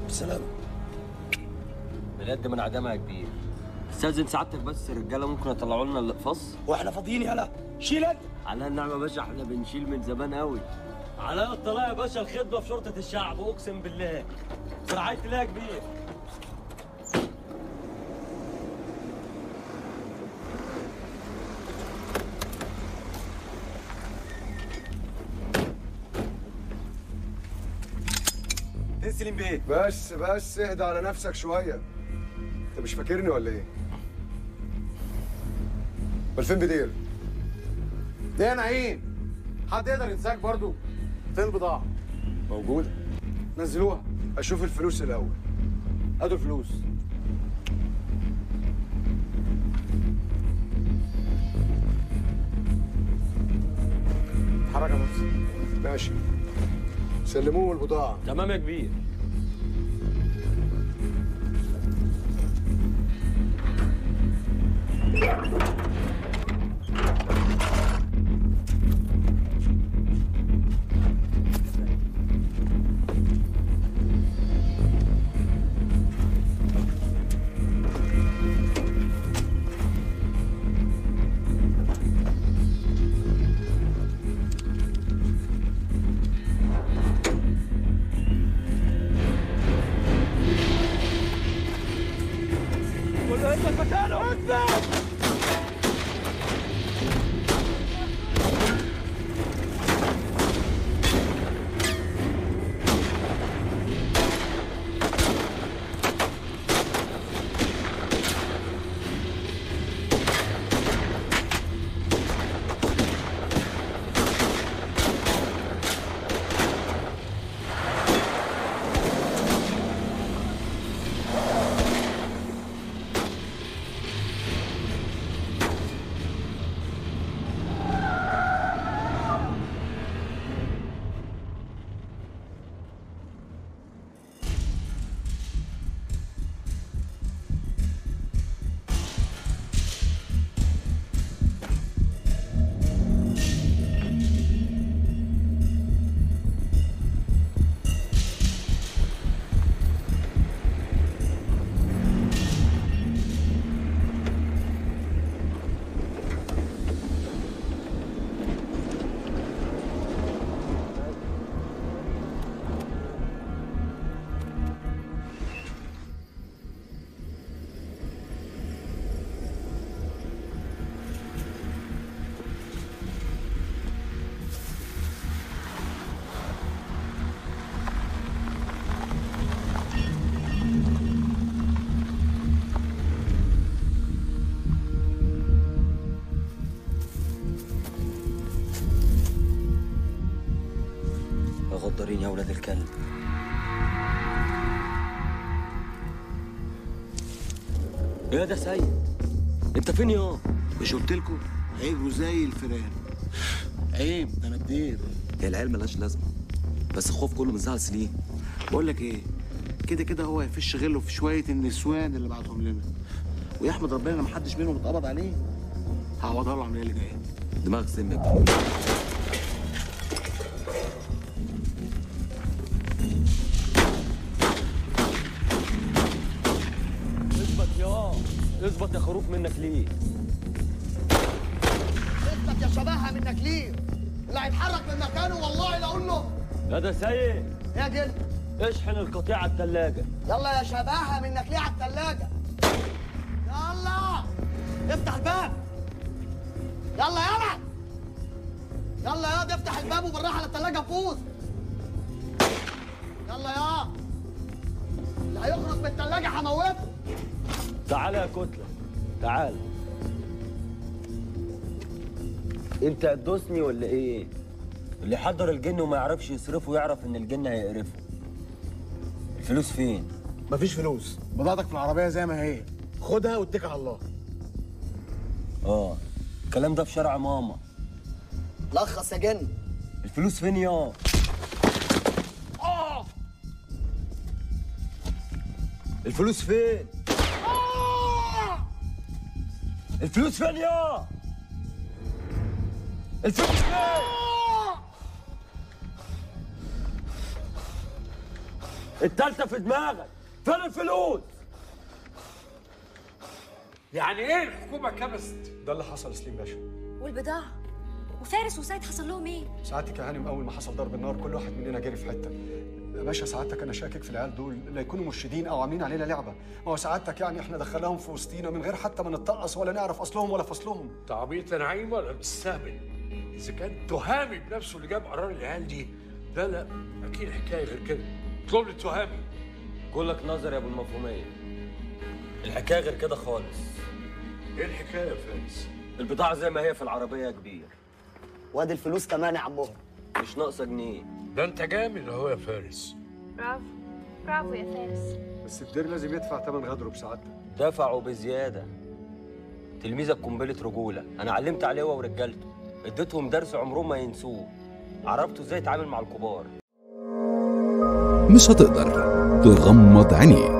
بالسلامه بجد من عدمها يا كبير استاذن سعادتك بس الرجاله ممكن يطلعوا لنا الاقفاص واحنا فاضيين يالا شيل انت على النعمه يا باشا احنا بنشيل من زمان قوي على الطلاق يا باشا الخدمه في شرطه الشعب اقسم بالله في رعايه الله يا كبير تسلم بيه بس بس اهدى على نفسك شويه انت مش فاكرني ولا ايه امال فين بدير ده يا نعيم حد يقدر ينساك برضو فين البضاعة موجوده نزلوها اشوف الفلوس الاول هاتوا الفلوس اتحرك يا مرسي ماشي سلموه البضاعه تمام يا كبير غدارين يا ولاد الكلب ايه ده سيد انت فين يا مش قلت لكم عيبه زي الفيران عيب انا بدير هي العيال ملهاش لازمه بس الخوف كله من زعل سليم بقول لك ايه كده كده هو هيفش غله في شويه النسوان اللي بعتهم لنا ويحمد ربنا ان محدش منهم اتقبض عليه هعوضها له العمليه اللي جايه دماغك سم يا كبير. اثبت يا اثبت يا خروف منك ليه اثبت يا شبهها منك ليه اللي هيتحرك من مكانه والله لاقول له يا ده سيد يا جن اشحن القطيع على التلاجة يلا يا شبهها منك ليه على الثلاجه يلا افتح الباب يلا يلا يلا يا افتح الباب وبالراحه على الثلاجه فوز يلا يا اللي هيخرج من الثلاجه هموته تعالى يا كتلة تعالى انت هتدوسني ولا ايه اللي يحضر الجن وما يعرفش يصرفه يعرف ان الجن هيقرفه الفلوس فين مفيش فلوس بضاعتك في العربيه زي ما هي خدها واتكل على الله اه الكلام ده في شارع ماما لخص يا جن الفلوس فين يا الفلوس فين الفلوس فين يا الفلوس فين التالتة في دماغك فين الفلوس يعني ايه الحكومه كبست ده اللي حصل سليم باشا والبضاعة وفارس وسيد حصل لهم ايه؟ سعادتك يا هانم اول ما حصل ضرب النار كل واحد مننا جري في حته يا باشا سعادتك انا شاكك في العيال دول لا يكونوا مرشدين او عاملين علينا لعبه ما هو سعادتك يعني احنا دخلناهم في وسطينا من غير حتى ما نتقص ولا نعرف اصلهم ولا فصلهم تعبيط يا نعيم ولا بتستهبل اذا كان تهامي بنفسه اللي جاب قرار العيال دي لا لا اكيد حكايه غير كده اطلب لي تهامي كلك نظر يا ابو المفهومية الحكاية غير كده خالص ايه الحكايه يا فارس البضاعة زي ما هي في العربية يا كبير وادي الفلوس كمان يا عمهم مش ناقصة جنيه ده انت جامد اهو يا فارس برافو برافو يا فارس بس الدير لازم يدفع ثمن غدره بسعادتك دفعوا بزيادة تلميذك قنبلة رجولة أنا علمت عليه هو ورجالته اديتهم درس عمرهم ما ينسوه عرفته ازاي يتعامل مع الكبار مش هتقدر تغمض عينيك